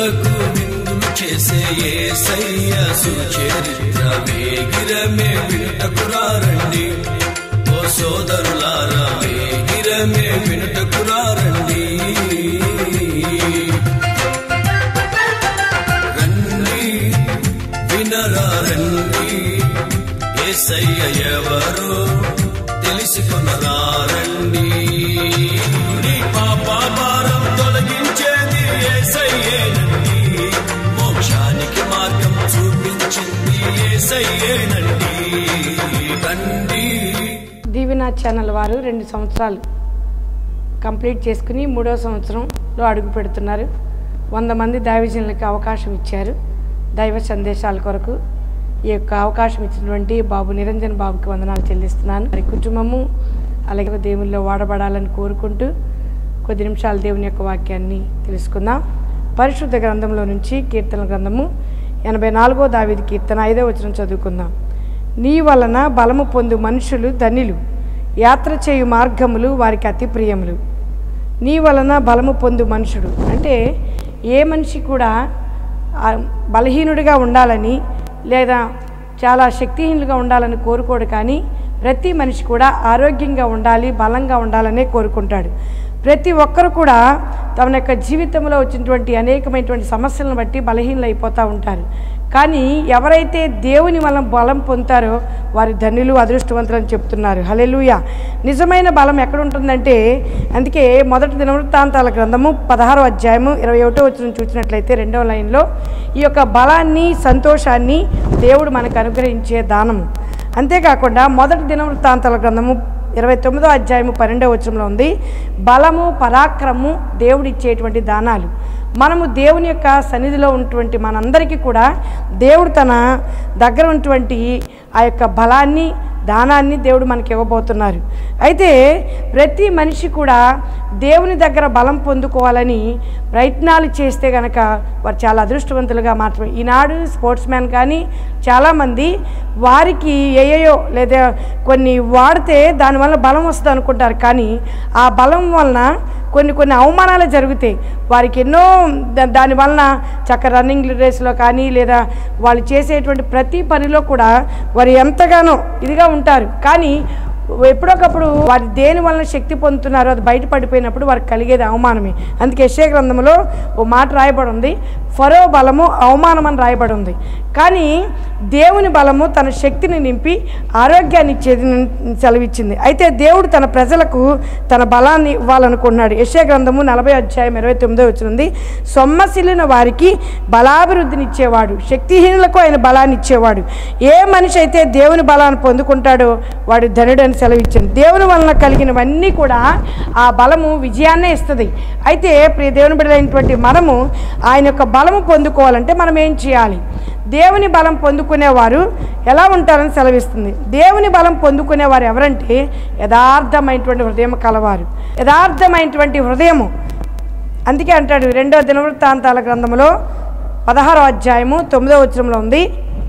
కనులకు విందులు చేసే ఏసయ్య సుచరిత్ర వేగిరమే వినుటకురారండి ఓ సోదరులారా వేగిరమే వినుటకురారండి రండి వినరా రండి ఏసయ్య ఎవరో తెలుసుకునరా రండి నీ పాప భారం తొలగించేది ఏసయ్యేనండి మోక్షానికి మార్గం చూపించింది ఏసయ్యేనండి రండి దీవెన ఛానల్ వారు రెండు సంవత్సరాలు కంప్లీట్ చేసుకుని మూడో సంవత్సరంలో అడుగు పెడుతున్నారు వంద మంది దైవజనులకు అవకాశం ఇచ్చారు దైవ సందేశాల కొరకు ఈ యొక్క అవకాశం ఇచ్చినటువంటి బాబు నిరంజన్ బాబుకి వందనాలు చెల్లిస్తున్నాను మరి కుటుంబము అలాగే దేవుల్లో వాడబడాలని కోరుకుంటూ కొద్ది నిమిషాలు దేవుని యొక్క వాక్యాన్ని తెలుసుకుందాం పరిశుద్ధ గ్రంథంలో నుంచి కీర్తన గ్రంథము ఎనభై నాలుగో దావిది కీర్తన ఐదో వచనం చదువుకుందాం నీ వలన బలము పొందు మనుషులు ధన్యులు యాత్ర చేయు మార్గములు వారికి అతి ప్రియములు నీ వలన బలము పొందు మనుషుడు అంటే ఏ మనిషి కూడా ఆ, బలహీనుడిగా ఉండాలని లేదా చాలా శక్తిహీనులుగా ఉండాలని కోరుకోడు కానీ ప్రతి మనిషి కూడా ఆరోగ్యంగా ఉండాలి బలంగా ఉండాలనే కోరుకుంటాడు ప్రతి ఒక్కరు కూడా తమ యొక్క జీవితంలో వచ్చినటువంటి అనేకమైనటువంటి సమస్యలను బట్టి బలహీనలు అయిపోతూ ఉంటారు కానీ ఎవరైతే దేవుని వలన బలం పొందుతారో వారి ధన్యులు అదృష్టవంతులు అని చెప్తున్నారు హలెలుయ నిజమైన బలం ఎక్కడ ఉంటుందంటే అందుకే మొదటి దినవృత్తాంతాల గ్రంథము పదహారో అధ్యాయము ఇరవై ఒకటో వచ్చిన చూసినట్లయితే రెండవ లైన్లో ఈ యొక్క బలాన్ని సంతోషాన్ని దేవుడు మనకు అనుగ్రహించే దానము అంతేకాకుండా మొదటి దినవృత్తాంతాల గ్రంథము ఇరవై తొమ్మిదో అధ్యాయము పన్నెండవ వచనంలో ఉంది బలము పరాక్రము దేవుడు ఇచ్చేటువంటి దానాలు మనము దేవుని యొక్క సన్నిధిలో ఉన్నటువంటి మనందరికీ కూడా దేవుడు తన దగ్గర ఉన్నటువంటి ఆ యొక్క బలాన్ని దానాన్ని దేవుడు మనకి ఇవ్వబోతున్నారు అయితే ప్రతి మనిషి కూడా దేవుని దగ్గర బలం పొందుకోవాలని ప్రయత్నాలు చేస్తే గనక వారు చాలా అదృష్టవంతులుగా మాత్రమే ఈనాడు స్పోర్ట్స్ మ్యాన్ కానీ చాలామంది వారికి ఏయో లేదా కొన్ని వాడితే దానివల్ల బలం వస్తుంది అనుకుంటారు కానీ ఆ బలం వలన కొన్ని కొన్ని అవమానాలు జరుగుతాయి వారికి ఎన్నో దా- దాని వలన చక్క రన్నింగ్ రేస్లో కానీ లేదా వాళ్ళు చేసేటువంటి ప్రతి పనిలో కూడా వారు ఎంతగానో ఇదిగా ఉంటారు కానీ ఎప్పుడొకప్పుడు వారి దేని వలన శక్తి పొందుతున్నారో అది బయట పడిపోయినప్పుడు వారికి కలిగేది అవమానమే అందుకే యెషయా గ్రంథంలో ఓ మాట రాయబడి ఉంది ఫరో బలము అవమానం అని రాయబడి ఉంది కానీ దేవుని బలము తన శక్తిని నింపి ఆరోగ్యాన్ని ఇచ్చేది సెలవిచ్చింది అయితే దేవుడు తన ప్రజలకు తన బలాన్ని ఇవ్వాలనుకున్నాడు యెషయా గ్రంథము నలభై అధ్యాయం ఇరవై తొమ్మిదో వచ్చింది సొమ్మసిల్లిన వారికి బలాభివృద్ధిని ఇచ్చేవాడు శక్తిహీనులకు ఆయన బలాన్ని ఇచ్చేవాడు ఏ మనిషి అయితే దేవుని బలాన్ని పొందుకుంటాడో వాడు ధనుడు అని సెలవిచ్చింది దేవుని వలన కలిగినవన్నీ కూడా ఆ బలము విజయాన్నే ఇస్తుంది అయితే ప్రియ దేవుని బిడ్డలైనటువంటి మనము ఆయన యొక్క బలము పొందుకోవాలంటే మనం ఏం చేయాలి దేవుని బలం పొందుకునేవారు ఎలా ఉంటారని సెలవిస్తుంది దేవుని బలం పొందుకునేవారు ఎవరంటే యథార్థమైనటువంటి హృదయం కలవారు యథార్థమైనటువంటి హృదయము అందుకే అంటాడు రెండో దినవృత్తాంతాల గ్రంథంలో పదహారో అధ్యాయము తొమ్మిదో వచనంలో ఉంది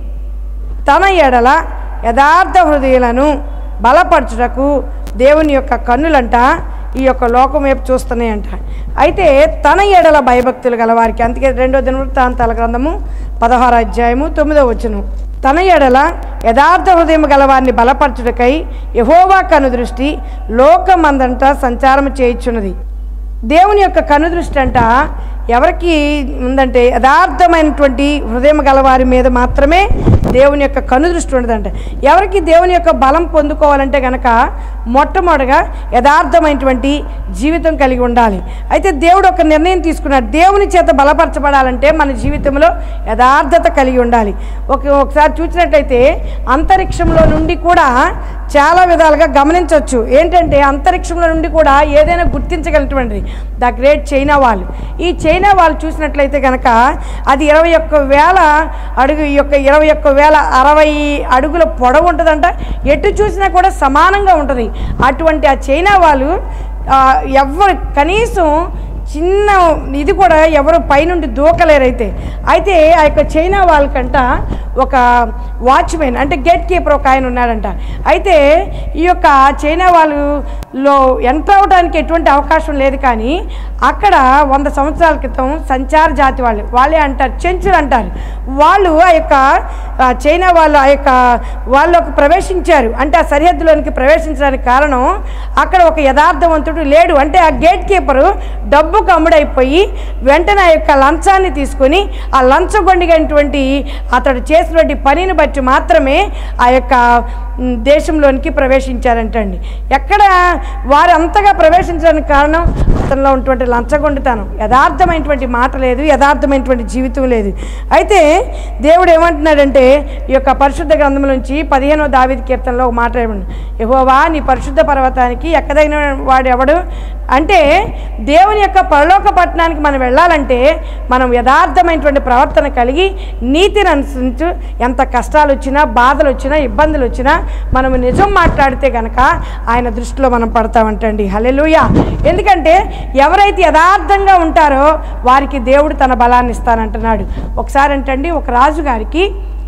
తన ఎడల యథార్థ హృదయులను బలపరచుటకు దేవుని యొక్క కన్నులంట ఈ యొక్క లోకం వైపు చూస్తున్నాయంట అయితే తన ఎడల భయభక్తులు గల వారికి అందుకే రెండో దినవృత్తాంతాల గ్రంథము పదహారు అధ్యాయము తొమ్మిదో వచ్చును తన ఎడల యథార్థ హృదయం గలవారిని బలపరచుటకై యహోవా కను దృష్టి లోకమందంట సంచారం చేయుచున్నది దేవుని యొక్క కనుదృష్టి అంట ఎవరికి ఉందంటే యథార్థమైనటువంటి హృదయం గలవారి మీద మాత్రమే దేవుని యొక్క కనుదృష్టి ఉండదంట ఎవరికి దేవుని యొక్క బలం పొందుకోవాలంటే గనక మొట్టమొదటిగా యథార్థమైనటువంటి జీవితం కలిగి ఉండాలి అయితే దేవుడు ఒక నిర్ణయం తీసుకున్నాడు దేవుని చేత బలపరచబడాలంటే మన జీవితంలో యథార్థత కలిగి ఉండాలి ఒక ఒకసారి చూసినట్టయితే అంతరిక్షంలో నుండి కూడా చాలా విధాలుగా గమనించవచ్చు ఏంటంటే అంతరిక్షంలో నుండి కూడా ఏదైనా గుర్తించగలిగినటువంటిది ద గ్రేట్ చైనా వాళ్ళు ఈ చైనా వాళ్ళు చూసినట్లయితే కనుక అది ఇరవై ఒక్క వేల అడుగు ఈ యొక్క ఇరవై ఒక్క వేల అరవై అడుగుల పొడవు ఉంటుందంట ఎటు చూసినా కూడా సమానంగా ఉంటుంది అటువంటి ఆ చైనా వాళ్ళు ఆ, ఎవ్వరు కనీసం చిన్న ఇది కూడా ఎవరు పైనుండి దూకలేరు అయితే అయితే ఆ యొక్క చైనా వాళ్ళకంట ఒక వాచ్మెన్ అంటే గేట్ కీపర్ ఒక ఆయన ఉన్నాడంట అయితే ఈ యొక్క చైనా వాళ్ళలో ఎంటర్ అవడానికి ఎటువంటి అవకాశం లేదు కానీ అక్కడ వంద సంవత్సరాల క్రితం సంచార జాతి వాళ్ళు వాళ్ళే అంటారు చెంచులు అంటారు వాళ్ళు ఆ యొక్క ఆ, చైనా వాళ్ళు ఆ యొక్క వాళ్ళకు ప్రవేశించారు అంటే ఆ సరిహద్దులోనికి ప్రవేశించడానికి కారణం అక్కడ ఒక యథార్థవంతుడు లేడు అంటే ఆ గేట్ కీపరు డబ్బుకు అమ్ముడైపోయి వెంటనే ఆ యొక్క లంచాన్ని తీసుకొని ఆ లంచగొండిగైనటువంటి అతడు చేసినటువంటి పనిని బట్టి మాత్రమే ఆ యొక్క మ్, దేశంలోనికి ప్రవేశించారంటండి ఎక్కడ వారు అంతగా ప్రవేశించడానికి కారణం అతనిలో ఉన్నటువంటి లంచగొండితనం యథార్థమైనటువంటి మాట లేదు యథార్థమైనటువంటి జీవితం లేదు అయితే దేవుడు ఏమంటున్నాడంటే ఈ యొక్క పరిశుద్ధ గ్రంథం నుంచి పదిహేనో దావిది కీర్తనలో ఒక మాట ఏమన్నా యెహోవా నీ పరిశుద్ధ పర్వతానికి ఎక్కదైన వాడు ఎవడు అంటే దేవుని యొక్క పరలోక పట్టణానికి మనం వెళ్ళాలంటే మనం యథార్థమైనటువంటి ప్రవర్తన కలిగి నీతిని అనుసరించు ఎంత కష్టాలు వచ్చినా బాధలు వచ్చినా ఇబ్బందులు వచ్చినా మనం నిజం మాట్లాడితే గనక ఆయన దృష్టిలో మనం పడతామంటండి హలెలుయ ఎందుకంటే ఎవరైతే యథార్థంగా ఉంటారో వారికి దేవుడు తన బలాన్ని ఇస్తానంటున్నాడు ఒకసారి అంటండి ఒక రాజుగారికి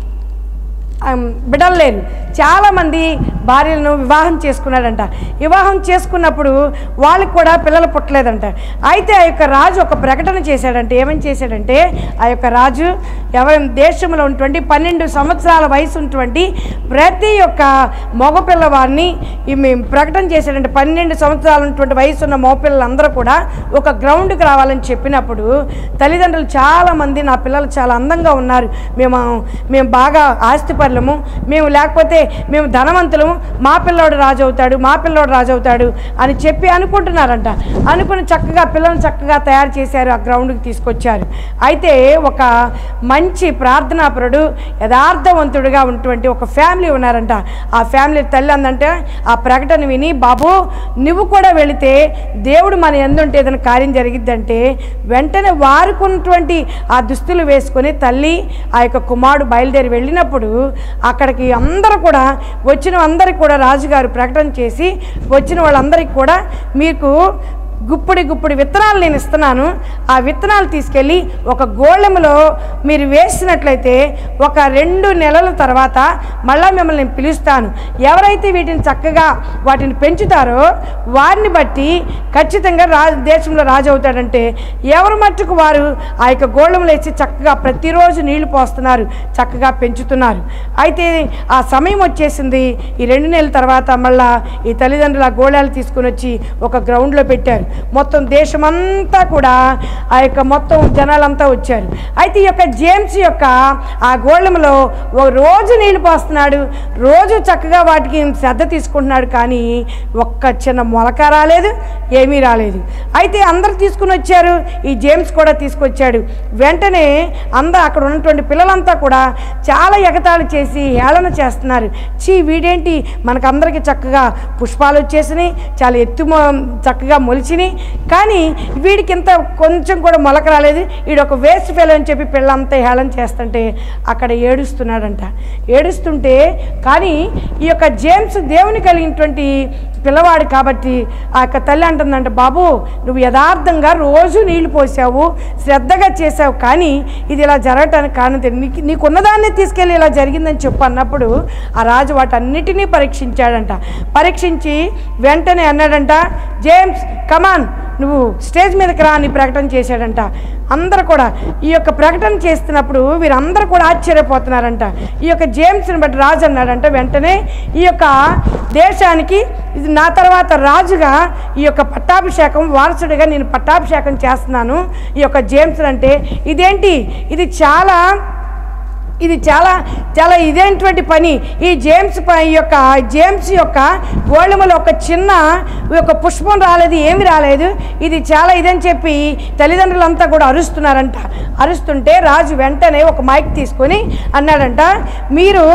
ఆమ్, బిడ్డలు లేరు చాలామంది భార్యలను వివాహం చేసుకున్నాడంట వివాహం చేసుకున్నప్పుడు వాళ్ళకి కూడా పిల్లలు పుట్టలేదంట అయితే ఆ యొక్క రాజు ఒక ప్రకటన చేశాడంటే ఏమని చేశాడంటే ఆ యొక్క రాజు ఎవరి దేశంలో ఉన్నటువంటి పన్నెండు సంవత్సరాల వయసు ఉన్నటువంటి ప్రతి ఒక్క మగపిల్లవాడిని ఈ మేము ప్రకటన చేశాడంటే పన్నెండు సంవత్సరాలు ఉన్నటువంటి వయసు ఉన్న మగపిల్లలందరూ కూడా ఒక గ్రౌండ్కి రావాలని చెప్పినప్పుడు తల్లిదండ్రులు చాలామంది నా పిల్లలు చాలా అందంగా ఉన్నారు మేము మేము బాగా ఆస్తిపరులము మేము లేకపోతే మేము ధనవంతులము మా పిల్లోడు రాజు అవుతాడు మా పిల్లోడు రాజు అవుతాడు అని చెప్పి అనుకుంటున్నారంట అనుకుని చక్కగా పిల్లల్ని చక్కగా తయారు చేశారు ఆ గ్రౌండ్కి తీసుకొచ్చారు అయితే ఒక మంచి ప్రార్థనాపరుడు యథార్థవంతుడిగా ఉన్నటువంటి ఒక ఫ్యామిలీ ఉన్నారంట ఆ ఫ్యామిలీ తల్లి అందంటే ఆ ప్రకటన విని బాబు నువ్వు కూడా వెళితే దేవుడు మన ఎందుంటే ఏదైనా కార్యం జరిగిద్దంటే వెంటనే వారుకున్నటువంటి ఆ దుస్తులు వేసుకొని తల్లి ఆ యొక్క కుమారుడు బయలుదేరి వెళ్ళినప్పుడు అక్కడికి అందరూ కూడా వచ్చిన అందరికి కూడా రాజుగారు ప్రకటన చేసి వచ్చిన వాళ్ళందరికీ కూడా మీకు గుప్పుడి గుప్పుడి విత్తనాలు నేను ఇస్తున్నాను ఆ విత్తనాలు తీసుకెళ్ళి ఒక గోళములో మీరు వేసినట్లయితే ఒక రెండు నెలల తర్వాత మళ్ళా మిమ్మల్ని నేను పిలుస్తాను ఎవరైతే వీటిని చక్కగా వాటిని పెంచుతారో వారిని బట్టి ఖచ్చితంగా రా దేశంలో రాజు అవుతాడంటే ఎవరు మట్టుకు వారు ఆ యొక్క గోళములు వేసి చక్కగా ప్రతిరోజు నీళ్లు పోస్తున్నారు చక్కగా పెంచుతున్నారు అయితే ఆ సమయం వచ్చేసింది ఈ రెండు నెలల తర్వాత మళ్ళా ఈ తల్లిదండ్రులు ఆ గోళాలు తీసుకుని వచ్చి ఒక గ్రౌండ్లో పెట్టారు మొత్తం దేశమంతా కూడా ఆ యొక్క మొత్తం జనాలంతా వచ్చారు అయితే ఈ యొక్క జేమ్స్ యొక్క ఆ గోళంలో ఓ రోజు నీళ్లు పోస్తున్నాడు రోజు చక్కగా వాటికి శ్రద్ధ తీసుకుంటున్నాడు కానీ ఒక్క చిన్న మొలక రాలేదు ఏమీ రాలేదు అయితే అందరు తీసుకుని వచ్చారు ఈ జేమ్స్ కూడా తీసుకొచ్చాడు వెంటనే అందరూ అక్కడ ఉన్నటువంటి పిల్లలంతా కూడా చాలా ఎగతాళి చేసి హేళన చేస్తున్నారు చీ వీడేంటి మనకందరికీ చక్కగా పుష్పాలు వచ్చేసినాయి చాలా ఎత్తు మొ- చక్కగా మొలిచినాయి కానీ వీడికి ఇంత కొంచెం కూడా మొలక రాలేదు వీడు ఒక వేస్ట్ ఫెలో అని చెప్పి పిల్లంతా హేళన చేస్తుంటే అక్కడ ఏడుస్తున్నాడంట ఏడుస్తుంటే కానీ ఈ యొక్క జేమ్స్ దేవుని కలిగినటువంటి పిల్లవాడు కాబట్టి ఆ యొక్క తల్లి అంటుందంట బాబు నువ్వు యథార్థంగా రోజు నీళ్లు పోసావు శ్రద్ధగా చేసావు కానీ ఇది ఇలా జరగటానికి కారణం తెలియదు నీకు నీకున్నదాన్ని తీసుకెళ్ళి ఇలా జరిగిందని చెప్పు అన్నప్పుడు ఆ రాజు వాటన్నిటినీ పరీక్షించాడంట పరీక్షించి వెంటనే అన్నాడంట జేమ్స్ కమాన్ నువ్వు స్టేజ్ మీదకి రా అని ప్రకటన చేశాడంట అందరూ కూడా ఈ యొక్క ప్రకటన చేస్తున్నప్పుడు వీరందరూ కూడా ఆశ్చర్యపోతున్నారంట ఈ యొక్క జేమ్స్ని బట్టి రాజు అన్నాడంట వెంటనే ఈ యొక్క దేశానికి ఇది నా తర్వాత రాజుగా ఈ యొక్క పట్టాభిషేకం వారసుడిగా నేను పట్టాభిషేకం చేస్తున్నాను ఈ యొక్క జేమ్స్ అంటే ఇదేంటి ఇది చాలా ఇది చాలా చాలా ఇదేంటువంటి పని ఈ జేమ్స్ ప- ఈ యొక్క జేమ్స్ యొక్క గోళములో ఒక చిన్న ఒక పుష్పం రాలేదు ఏమి రాలేదు ఇది చాలా ఇదని చెప్పి తల్లిదండ్రులంతా కూడా అరుస్తున్నారంట అరుస్తుంటే రాజు వెంటనే ఒక మైక్ తీసుకొని అన్నాడంట మీరు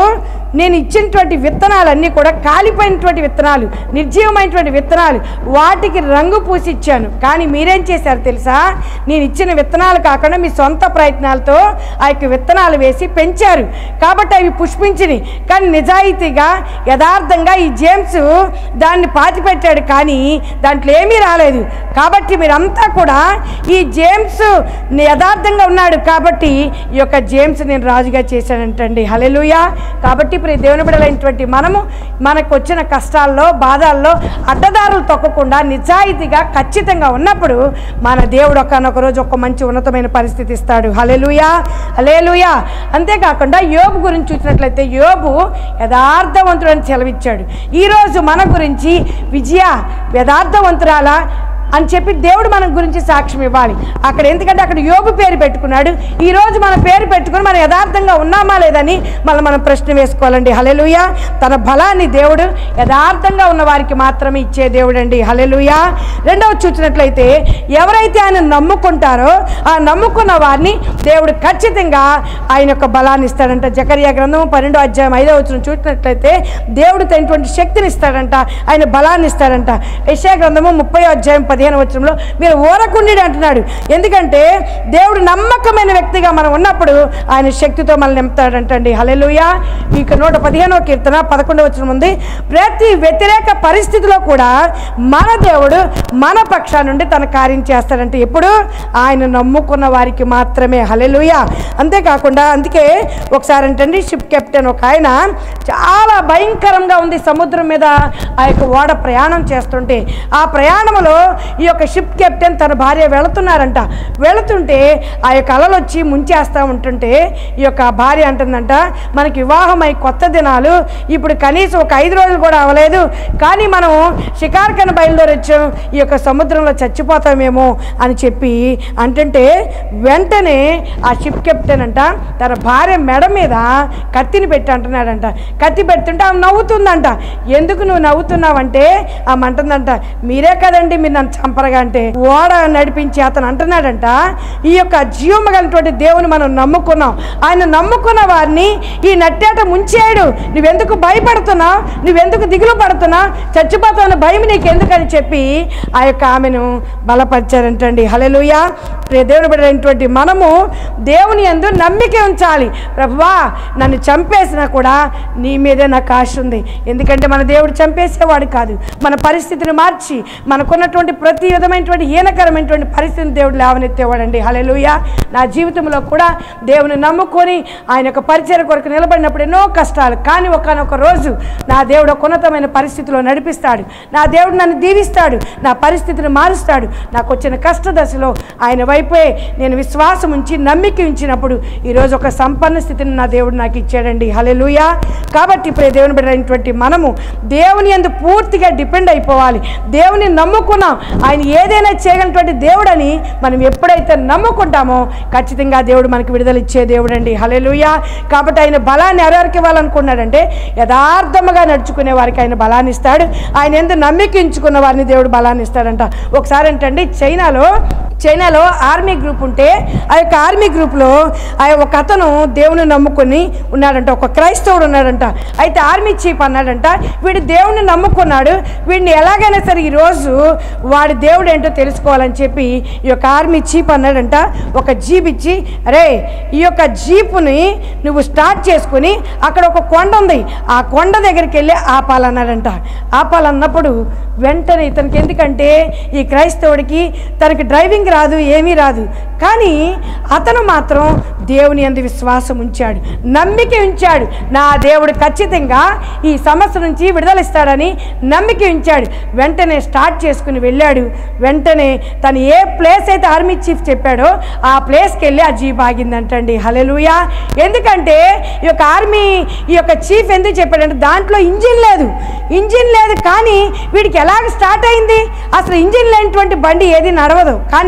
నేను ఇచ్చినటువంటి విత్తనాలన్నీ కూడా కాలిపోయినటువంటి విత్తనాలు నిర్జీవమైనటువంటి విత్తనాలు వాటికి రంగు పూసి ఇచ్చాను కానీ మీరేం చేశారు తెలుసా నేను ఇచ్చిన విత్తనాలు కాకుండా మీ సొంత ప్రయత్నాలతో ఆ యొక్క విత్తనాలు వేసి పెంచారు కాబట్టి అవి పుష్పించినాయి కానీ నిజాయితీగా యథార్థంగా ఈ జేమ్స్ దాన్ని పాతిపెట్టాడు కానీ దాంట్లో ఏమీ రాలేదు కాబట్టి మీరంతా కూడా ఈ జేమ్స్ యథార్థంగా ఉన్నాడు కాబట్టి ఈ యొక్క జేమ్స్ నేను రాజుగా చేశానంటండి హలెలుయా కాబట్టి ఇప్పుడు దేవుని బిడలైనటువంటి మనము మనకు వచ్చిన కష్టాల్లో బాధల్లో అడ్డదారులు తొక్కకుండా నిజాయితీగా ఖచ్చితంగా ఉన్నప్పుడు మన దేవుడు ఒకనొక రోజు ఒక మంచి ఉన్నతమైన పరిస్థితి ఇస్తాడు హలెలుయా హలేలుయా అంతేకాకుండా యోబు గురించి చూసినట్లయితే యోబు యథార్థవంతుడు అని సెలవిచ్చాడు ఈరోజు మన గురించి విజయ యథార్థవంతురాల అని చెప్పి దేవుడు మన గురించి సాక్ష్యం ఇవ్వాలి అక్కడ ఎందుకంటే అక్కడ యోగు పేరు పెట్టుకున్నాడు ఈ రోజు మన పేరు పెట్టుకుని మనం యథార్థంగా ఉన్నామా లేదని మళ్ళీ మనం ప్రశ్న వేసుకోవాలండి హలెలుయ తన బలాన్ని దేవుడు యథార్థంగా ఉన్న వారికి మాత్రమే ఇచ్చే దేవుడు అండి హలెలుయ రెండవ చూసినట్లయితే ఎవరైతే ఆయన నమ్ముకుంటారో ఆ నమ్ముకున్న వారిని దేవుడు ఖచ్చితంగా ఆయన యొక్క బలాన్ని ఇస్తాడంట జకరియా గ్రంథం పన్నెండో అధ్యాయం ఐదో వచ్చిన చూసినట్లయితే దేవుడు తనటువంటి శక్తిని ఇస్తాడంట ఆయన బలాన్ని ఇస్తాడంట యశా గ్రంథము ముప్పై అధ్యాయం పదిహేను వచ్చంలో మీరు ఓరకుండి అంటున్నాడు ఎందుకంటే దేవుడు నమ్మకమైన వ్యక్తిగా మనం ఉన్నప్పుడు ఆయన శక్తితో మనల్ని నింపుతాడంటండి హలెలుయా ఇక నూట పదిహేనవ కీర్తన పదకొండవ వచ్చిన ఉంది ప్రతి వ్యతిరేక పరిస్థితిలో కూడా మన దేవుడు మన పక్షా నుండి తన కార్యం చేస్తాడంటే ఎప్పుడు ఆయన నమ్ముకున్న వారికి మాత్రమే హలెలుయా అంతేకాకుండా అందుకే ఒకసారి అంటండి షిప్ కెప్టెన్ ఒక ఆయన చాలా భయంకరంగా ఉంది సముద్రం మీద ఆ యొక్క ఓడ ప్రయాణం చేస్తుంటే ఆ ప్రయాణంలో ఈ యొక్క షిప్ కెప్టెన్ తన భార్య వెళుతున్నారంట వెళుతుంటే ఆ యొక్క అలలు వచ్చి ముంచేస్తూ ఉంటుంటే ఈ యొక్క భార్య అంటుందంట మనకి వివాహమై కొత్త దినాలు ఇప్పుడు కనీసం ఒక ఐదు రోజులు కూడా అవ్వలేదు కానీ మనం షికార్కని బయలుదేరి వచ్చాం ఈ యొక్క సముద్రంలో చచ్చిపోతామేమో అని చెప్పి అంటుంటే వెంటనే ఆ షిప్ కెప్టెన్ అంట తన భార్య మెడ మీద కత్తిని పెట్టి అంటున్నాడంట కత్తి పెడుతుంటే ఆమె నవ్వుతుందంట ఎందుకు నువ్వు నవ్వుతున్నావంటే ఆమె అంటుందంట మీరే కదండి మీరు నన్ను చంపరగా అంటే ఓడ నడిపించి అతను అంటున్నాడంట ఈ యొక్క జీవము కలిగినటువంటి దేవుని మనం నమ్ముకున్నాం ఆయన నమ్ముకున్న వారిని ఈ నట్టేట ముంచేయడు నువ్వెందుకు భయపడుతున్నావు నువ్వెందుకు దిగులు పడుతున్నావు చచ్చిపోతావు భయం నీకు ఎందుకని చెప్పి ఆ యొక్క ఆమెను బలపరిచారంటండి హలెలుయా ప్రియ దేవుని బిడ్డైనటువంటి మనము దేవుని యందు నమ్మిక ఉంచాలి ప్రభువా నన్ను చంపేసినా కూడా నీ మీదే నాకు ఆశ ఉంది ఎందుకంటే మన దేవుడు చంపేసేవాడు కాదు మన పరిస్థితిని మార్చి మనకున్నటువంటి ప్రతి విధమైనటువంటి హీనకరమైనటువంటి పరిస్థితిని దేవుడు లేవనెత్తేవాడండి హలెలుయా నా జీవితంలో కూడా దేవుని నమ్ముకొని ఆయన యొక్క పరిచయ కొరకు నిలబడినప్పుడు ఎన్నో కష్టాలు కానీ ఒకనొక రోజు నా దేవుడు ఒక ఉన్నతమైన పరిస్థితిలో నడిపిస్తాడు నా దేవుడు నన్ను దీవిస్తాడు నా పరిస్థితిని మారుస్తాడు నాకు వచ్చిన కష్ట దశలో ఆయన వైపే నేను విశ్వాసం ఉంచి నమ్మిక ఉంచినప్పుడు ఈరోజు ఒక సంపన్న స్థితిని నా దేవుడు నాకు ఇచ్చాడండి హలెలుయా కాబట్టి ఇప్పుడు దేవుని బిడ్డైనటువంటి మనము దేవుని ఎందు పూర్తిగా డిపెండ్ అయిపోవాలి దేవుని నమ్ముకున్నాం ఆయన ఏదైనా చేయగలిగినటువంటి దేవుడని మనం ఎప్పుడైతే నమ్ముకుంటామో ఖచ్చితంగా దేవుడు మనకి విడుదల ఇచ్చే దేవుడు అండి హలెలుయా కాబట్టి ఆయన బలాన్ని ఎవరెవరికి ఇవ్వాలనుకున్నాడంటే యథార్థముగా నడుచుకునే వారికి ఆయన బలాన్ని ఇస్తాడు ఆయన ఎందు నమ్మికించుకున్న వారిని దేవుడు బలాన్ని ఇస్తాడంట ఒకసారి ఏంటండి చైనాలో చైనాలో ఆర్మీ గ్రూప్ ఉంటే ఆ యొక్క ఆర్మీ గ్రూప్లో ఆ ఒక అతను దేవుని నమ్ముకొని ఉన్నాడంట ఒక క్రైస్తవుడు ఉన్నాడంట అయితే ఆర్మీ చీఫ్ అన్నాడంట వీడు దేవుని నమ్ముకున్నాడు వీడిని ఎలాగైనా సరే ఈరోజు వాడి దేవుడు ఏంటో తెలుసుకోవాలని చెప్పి ఈ యొక్క ఆర్మీ చీఫ్ అన్నాడంట ఒక జీప్ ఇచ్చి అరే ఈ యొక్క జీపుని నువ్వు స్టార్ట్ చేసుకుని అక్కడ ఒక కొండ ఉంది ఆ కొండ దగ్గరికి వెళ్ళి ఆపాలన్నాడంట ఆపాలన్నప్పుడు వెంటనే ఇతనికి ఎందుకంటే ఈ క్రైస్తవుడికి తనకి డ్రైవింగ్ రాదు ఏమీ రాదు కానీ అతను మాత్రం దేవుని అందు విశ్వాసం ఉంచాడు నమ్మిక ఉంచాడు నా దేవుడు ఖచ్చితంగా ఈ సమస్య నుంచి విడుదలిస్తాడని నమ్మిక ఉంచాడు వెంటనే స్టార్ట్ చేసుకుని వెళ్ళాడు వెంటనే తను ఏ ప్లేస్ అయితే ఆర్మీ చీఫ్ చెప్పాడో ఆ ప్లేస్కి వెళ్ళి ఆ జీప్ ఆగిందంటండి హలెలుయా ఎందుకంటే ఈ యొక్క ఆర్మీ ఈ యొక్క చీఫ్ ఎందుకు చెప్పాడంటే దాంట్లో ఇంజిన్ లేదు ఇంజిన్ లేదు కానీ వీడికి ఎలాగ స్టార్ట్ అయింది అసలు ఇంజిన్ లేనటువంటి బండి ఏది నడవదు కానీ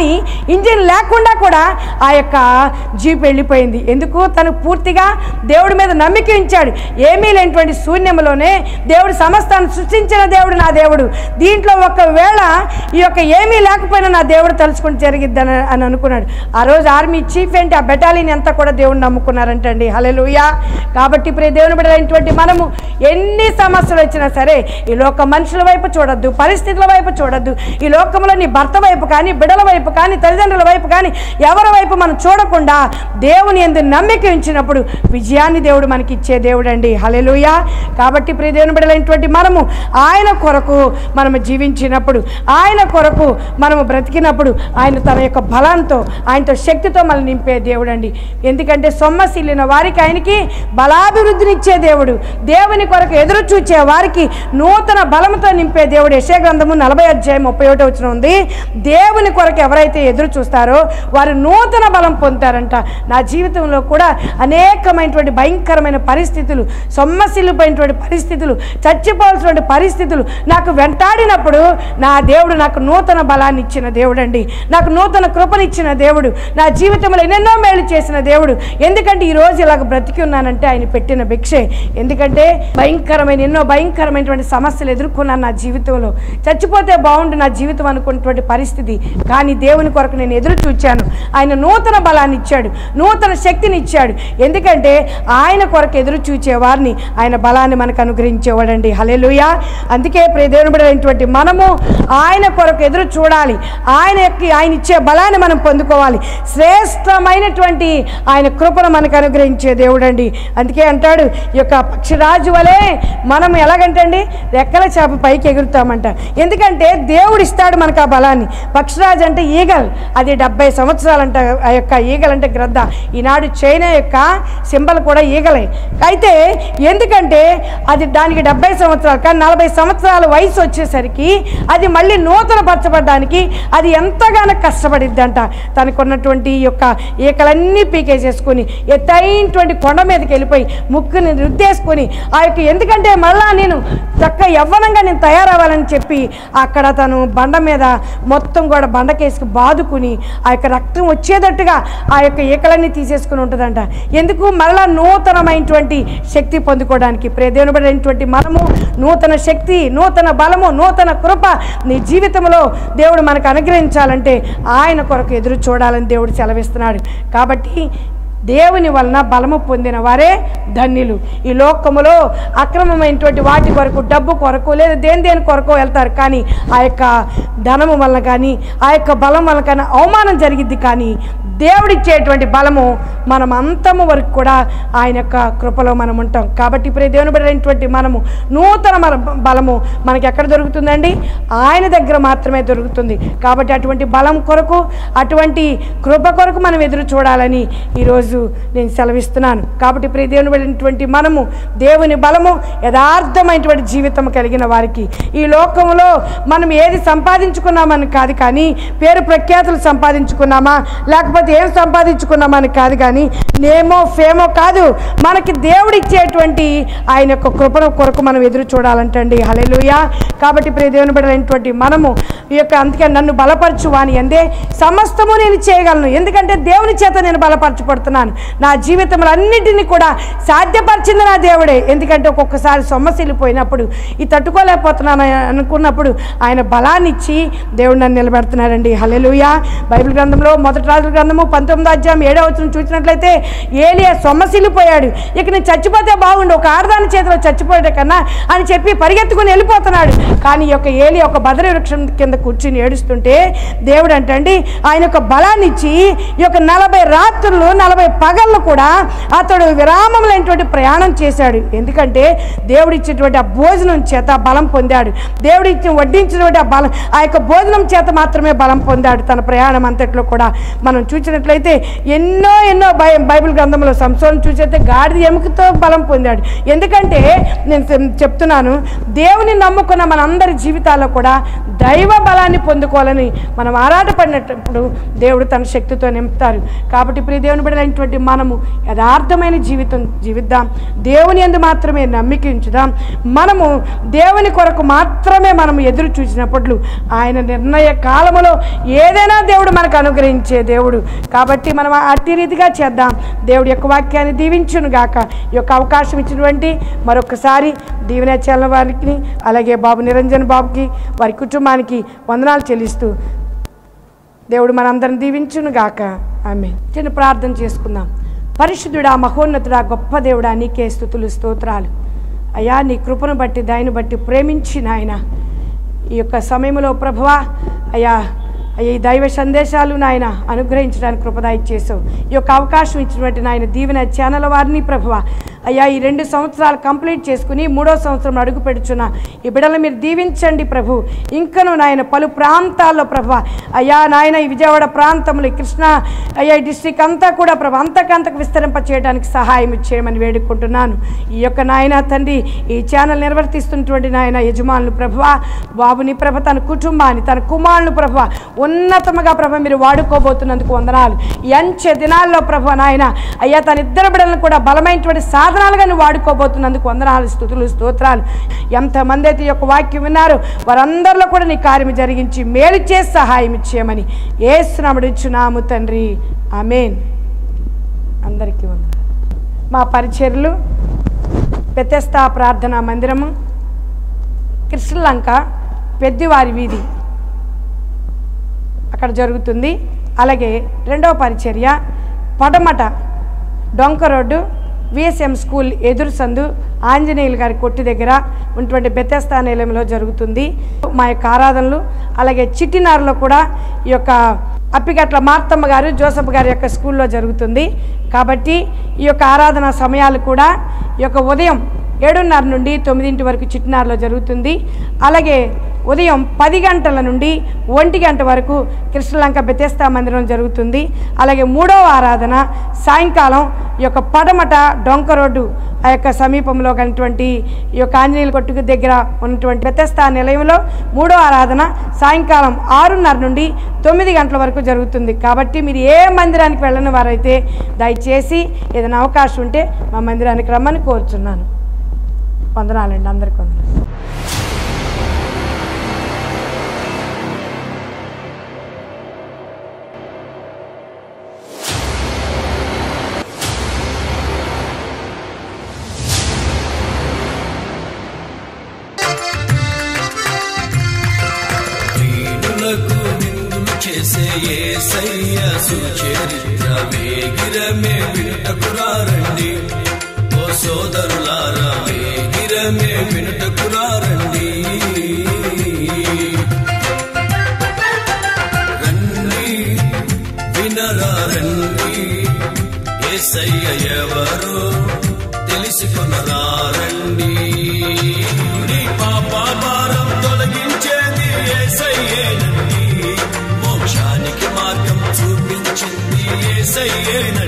కానీ ఇంజిన్ లేకుండా కూడా ఆ యొక్క జీప్ వెళ్ళిపోయింది ఎందుకు తను పూర్తిగా దేవుడి మీద నమ్మిక ఉంచాడు ఏమీ లేనటువంటి శూన్యంలోనే దేవుడు సమస్తాన్ని సృష్టించిన దేవుడు నా దేవుడు దీంట్లో ఒకవేళ ఈ యొక్క ఏమీ లేకపోయినా నా దేవుడు తలుచుకుని జరిగిద్దని అని అనుకున్నాడు ఆ రోజు ఆర్మీ చీఫ్ ఏంటి ఆ బెటాలియన్ అంతా కూడా దేవుడిని నమ్ముకున్నారంటండి హల్లెలూయా కాబట్టి ప్రియ దేవుని బిడ్డలైనటువంటి మనము ఎన్ని సమస్యలు వచ్చినా సరే ఈ లోక మనుషుల వైపు చూడొద్దు పరిస్థితుల వైపు చూడొద్దు ఈ లోకంలో నీ భర్త వైపు కానీ బిడల వైపు కానీ తల్లిదండ్రుల వైపు కానీ ఎవరి వైపు మనం చూడకుండా దేవుని ఎందు నమ్మిక ఉంచినప్పుడు విజయాన్ని దేవుడు మనకి ఇచ్చే దేవుడు అండి హలెలుయా కాబట్టి ప్రియ దేవుని బిడ్డలైనటువంటి మనము ఆయన కొరకు మనము జీవించినప్పుడు ఆయన కొరకు మనము బ్రతికినప్పుడు ఆయన తన యొక్క బలంతో ఆయనతో శక్తితో మనల్ని నింపే దేవుడు అండి ఎందుకంటే సొమ్మసిల్లిన వారికి ఆయనకి బలాభివృద్ధినిచ్చే దేవుడు దేవుని కొరకు ఎదురు చూచే వారికి నూతన బలంతో నింపే దేవుడు యశే గ్రంథము నలభై అధ్యాయం ముప్పై ఒకటి వచ్చిన ఉంది దేవుని కొరకు ఎవరైతే ఎదురు చూస్తారో వారు నూతన బలం పొందుతారంట నా జీవితంలో కూడా అనేకమైనటువంటి భయంకరమైన పరిస్థితులు సొమ్మసిల్లిపోయినటువంటి పరిస్థితులు చచ్చిపోవాల్సినటువంటి పరిస్థితులు నాకు వెంటాడినప్పుడు నా దేవుడు నాకు నూతన బలాన్ని ఇచ్చిన దేవుడు అండి నాకు నూతన కృపనిచ్చిన దేవుడు నా జీవితంలో ఎన్నెన్నో మేలు చేసిన దేవుడు ఎందుకంటే ఈ రోజు ఇలాగ బ్రతికి ఉన్నానంటే ఆయన పెట్టిన భిక్షే ఎందుకంటే భయంకరమైన ఎన్నో భయంకరమైనటువంటి సమస్యలు ఎదుర్కొన్నాను నా జీవితంలో చచ్చిపోతే బాగుండు నా జీవితం అనుకున్నటువంటి పరిస్థితి కానీ దేవుని కొరకు నేను ఎదురు చూచాను ఆయన నూతన బలాన్ని ఇచ్చాడు నూతన శక్తిని ఇచ్చాడు ఎందుకంటే ఆయన కొరకు ఎదురు చూచే వారిని ఆయన బలాన్ని మనకు అనుగ్రహించేవాడండి హలెలుయా అందుకే ప్రియ దేవుని బిడ్డలైనటువంటి మనము ఆయన కొరకు ఎదురు చూడాలి ఆయన యొక్క ఆయన ఇచ్చే బలాన్ని మనం పొందుకోవాలి శ్రేష్టమైనటువంటి ఆయన కృపను మనకు అనుగ్రహించే దేవుడండి అందుకే అంటాడు ఈ యొక్క పక్షిరాజు వలె మనం ఎలాగంటండి రెక్కల చేప పైకి ఎగురుతామంట ఎందుకంటే దేవుడు ఇస్తాడు మనకు ఆ బలాన్ని పక్షిరాజు అంటే ఈగల్ అది డెబ్బై సంవత్సరాలంట ఆ యొక్క ఈగల్ అంటే గ్రద్ద ఈనాడు చైనా యొక్క సింబల్ కూడా ఈగలే అయితే ఎందుకంటే అది దానికి డెబ్బై సంవత్సరాలు కానీ నలభై సంవత్సరాల వయసు వచ్చేసరికి అది మళ్ళీ నూతన పరచబడడానికి అది ఎంతగానో కష్టపడిద్దంట తనకు ఉన్నటువంటి ఈ యొక్క ఈకలన్నీ పీకేసేసుకొని ఎత్తైనటువంటి కొండ మీదకి వెళ్ళిపోయి ముక్కుని రుద్దేసుకొని ఆ యొక్క ఎందుకంటే మళ్ళా నేను చక్క యవ్వనంగా నేను తయారవ్వాలని చెప్పి అక్కడ తను బండ మీద మొత్తం కూడా బండకేసుకు బాదుకుని ఆ యొక్క రక్తం వచ్చేటట్టుగా ఆ యొక్క ఈకలన్నీ తీసేసుకుని ఉంటుందంట ఎందుకు మళ్ళా నూతనమైనటువంటి శక్తి పొందుకోవడానికి ప్రేదేవునబడినటువంటి మనము నూతన శక్తి నూతన బలము నూతన కృప నీ జీవితంలో దేవుడు మనకు అనుగ్రహించాలంటే ఆయన కొరకు ఎదురు చూడాలని దేవుడు సెలవిస్తున్నాడు కాబట్టి దేవుని వలన బలము పొందిన వారే ధన్యులు ఈ లోకములో అక్రమమైనటువంటి వాటి కొరకు డబ్బు కొరకు లేదా దేని దేని కొరకు వెళ్తారు కానీ ఆ యొక్క ధనము వలన కానీ ఆ యొక్క బలం వలన కానీ అవమానం జరిగిద్ది కానీ దేవుడిచ్చేటువంటి బలము మనం అంతము వరకు కూడా ఆయన యొక్క కృపలో మనం ఉంటాం కాబట్టి ఇప్పుడు దేవుని బిడ్డైనటువంటి మనము నూతన మన బలము మనకి ఎక్కడ దొరుకుతుందండి ఆయన దగ్గర మాత్రమే దొరుకుతుంది కాబట్టి అటువంటి బలం కొరకు అటువంటి కృప కొరకు మనం ఎదురు చూడాలని ఈరోజు నేను సెలవిస్తున్నాను కాబట్టి ప్రియ దేవుని వెళ్ళినటువంటి మనము దేవుని బలము యథార్థమైనటువంటి జీవితం కలిగిన వారికి ఈ లోకంలో మనం ఏది సంపాదించుకున్నామని కాదు కానీ పేరు ప్రఖ్యాతులు సంపాదించుకున్నామా లేకపోతే ఏం సంపాదించుకున్నామని కాదు కానీ నేమో ఫేమో కాదు మనకి దేవుడు ఇచ్చేటువంటి ఆయన యొక్క కృపణ కొరకు మనం ఎదురు చూడాలంటండి హలెలుయా కాబట్టి ప్రియ దేవుని బిడ్డలైనటువంటి మనము ఈ యొక్క అందుకే నన్ను బలపరచు వాని అందే సమస్తము నేను చేయగలను ఎందుకంటే దేవుని చేత నేను బలపరచబడుతున్నాను నా జీవితంలో అన్నింటినీ కూడా సాధ్యపరిచింది నా దేవుడే ఎందుకంటే ఒక్కొక్కసారి సొమ్మసిల్లిపోయినప్పుడు ఈ తట్టుకోలేకపోతున్నాను అనుకున్నప్పుడు ఆయన బలాన్ని ఇచ్చి దేవుడు నన్ను నిలబెడుతున్నాడండి హలెలుయా బైబిల్ గ్రంథంలో మొదటి రాజుల గ్రంథము పంతొమ్మిదో అధ్యాయం ఏడో వచ్చిన చూసినట్లయితే ఏలియా సొమ్మసిల్లిపోయాడు ఇక నేను చచ్చిపోతే బాగుండు ఒక ఆడదాని చేతిలో చచ్చిపోయే కన్నా అని చెప్పి పరిగెత్తుకుని వెళ్ళిపోతున్నాడు కానీ ఈ యొక్క ఏలి ఒక బదరి వృక్షం కింద కూర్చుని ఏడుస్తుంటే దేవుడు అంటండి ఆయన యొక్క బలాన్ని ఇచ్చి ఈ యొక్క నలభై రాత్రులు నలభై పగళ్ళు కూడా అతడు విరామం లేనటువంటి ప్రయాణం చేశాడు ఎందుకంటే దేవుడు ఇచ్చేటువంటి ఆ భోజనం చేత బలం పొందాడు దేవుడు ఇచ్చిన వడ్డించినటువంటి ఆ బలం ఆ యొక్క భోజనం చేత మాత్రమే బలం పొందాడు తన ప్రయాణం అంతట్లో కూడా మనం చూచి గమనించినట్లయితే ఎన్నో ఎన్నో బై బైబిల్ గ్రంథంలో సంసోన్ చూసైతే గాడిద ఎముకతో బలం పొందాడు ఎందుకంటే నేను చెప్- చెప్తున్నాను దేవుని నమ్ముకున్న మనందరి జీవితాల్లో కూడా దైవ బలాన్ని పొందుకోవాలని మనం ఆరాటపడినప్పుడు దేవుడు తన శక్తితో నింపుతారు కాబట్టి ప్రియ దేవుని బిడ్డలైనటువంటి మనము యథార్థమైన జీవితం జీవిద్దాం దేవుని ఎందు మాత్రమే నమ్మిక ఉంచుదాం మనము దేవుని కొరకు మాత్రమే మనం ఎదురు చూసినప్పుడు ఆయన నిర్ణయ కాలములో ఏదైనా దేవుడు మనకు అనుగ్రహించే దేవుడు కాబట్టి మనం అట్టి రీతిగా చేద్దాం దేవుడి యొక్క వాక్యాన్ని దీవించును గాక ఈ యొక్క అవకాశం ఇచ్చినటువంటి మరొకసారి దీవెన చల్ల వారికి అలాగే బాబు నిరంజన్ బాబుకి వారి కుటుంబానికి వందనాలు చెల్లిస్తూ దేవుడు మనందరం దీవించును గాక ఆమె చిన్న ప్రార్థన చేసుకుందాం పరిశుద్ధుడా మహోన్నతుడా గొప్ప దేవుడా నీకే స్థుతులు స్తోత్రాలు అయ్యా నీ కృపను బట్టి దాన్ని బట్టి ప్రేమించి నాయన ఈ యొక్క సమయంలో ప్రభువా అయ్యా అయ్యా ఈ దైవ సందేశాలు నాయన అనుగ్రహించడానికి కృపదాయి చేసావు ఈ యొక్క అవకాశం ఇచ్చినటువంటి నాయన దీవెన ఛానల్ వారిని ప్రభువ అయ్యా ఈ రెండు సంవత్సరాలు కంప్లీట్ చేసుకుని మూడో సంవత్సరం అడుగు పెడుచున్న ఈ బిడ్డలను మీరు దీవించండి ప్రభు ఇంకను నాయన పలు ప్రాంతాల్లో ప్రభు అయ్యా నాయన ఈ విజయవాడ ప్రాంతంలో ఈ కృష్ణ అయ్యా ఈ డిస్టిక్ అంతా కూడా ప్రభు అంతకంతకు విస్తరింప చేయడానికి సహాయం చేయమని వేడుకుంటున్నాను ఈ యొక్క నాయన తండ్రి ఈ ఛానల్ నిర్వర్తిస్తున్నటువంటి నాయన యజమానులు ప్రభువ బాబుని ప్రభ తన కుటుంబాన్ని తన కుమారులు ప్రభు ఉన్నతముగా ప్రభ మీరు వాడుకోబోతున్నందుకు వందనాలు ఈ అంచె దినాల్లో ప్రభు నాయన అయ్యా తన ఇద్దరు బిడ్డలను కూడా బలమైనటువంటి సాధనాలుగా నువ్వు వాడుకోబోతున్నందుకు వందనాలు స్థుతులు స్తోత్రాలు ఎంతమంది అయితే ఈ యొక్క వాక్యం విన్నారో వారందరిలో కూడా నీ కార్యం జరిగించి మేలు చేసి సహాయం ఇచ్చేయమని ఏసునాముడిచ్చున్నాము తండ్రి ఆమెన్ అందరికీ వందనాలు మా పరిచర్లు పెతెస్తా ప్రార్థనా మందిరము కృష్ణలంక పెద్దివారి వీధి అక్కడ జరుగుతుంది అలాగే రెండవ పరిచర్య పడమట డొంక రోడ్డు విఎస్ఎం స్కూల్ ఎదురు సందు ఆంజనేయులు గారి కొట్టు దగ్గర ఉన్నటువంటి బెతెస్తా నిలయంలో జరుగుతుంది మా యొక్క ఆరాధనలు అలాగే చిట్టినారులో కూడా ఈ యొక్క అప్పిగట్ల మార్తమ్మ గారు జోసఫ్ గారి యొక్క స్కూల్లో జరుగుతుంది కాబట్టి ఈ యొక్క ఆరాధన సమయాలు కూడా ఈ యొక్క ఉదయం ఏడున్నర నుండి తొమ్మిదింటి వరకు చిట్నార్లో జరుగుతుంది అలాగే ఉదయం పది గంటల నుండి ఒంటి గంట వరకు కృష్ణలంక బెతెస్తా మందిరం జరుగుతుంది అలాగే మూడవ ఆరాధన సాయంకాలం ఈ యొక్క పడమట డొంక రోడ్డు ఆ యొక్క సమీపంలో ఉన్నటువంటి ఈ యొక్క ఆంజనేయుల కొట్టుకు దగ్గర ఉన్నటువంటి బెతెస్తా నిలయంలో మూడో ఆరాధన సాయంకాలం ఆరున్నర నుండి తొమ్మిది గంటల వరకు జరుగుతుంది కాబట్టి మీరు ఏ మందిరానికి వెళ్ళని వారైతే దయచేసి ఏదైనా అవకాశం ఉంటే మా మందిరానికి రమ్మని కోరుచున్నాను వందనాలండి అందరికి వందనాలు దీనులకు నిందులు చేసే ఏసయ్య సుచరిత్ర వేగిరమే వినుటకురారండి ఓ సోదరులారా వేగిరమే వినుటకురారండి రండి వినరా రండి ఏసయ్య ఎవరో తెలుసుకొనరా రండి నీ పాప భారం తొలగించేది ఏసయ్యేనండి మోక్షానికి మార్గం చూపించింది ఏసయ్యేనండి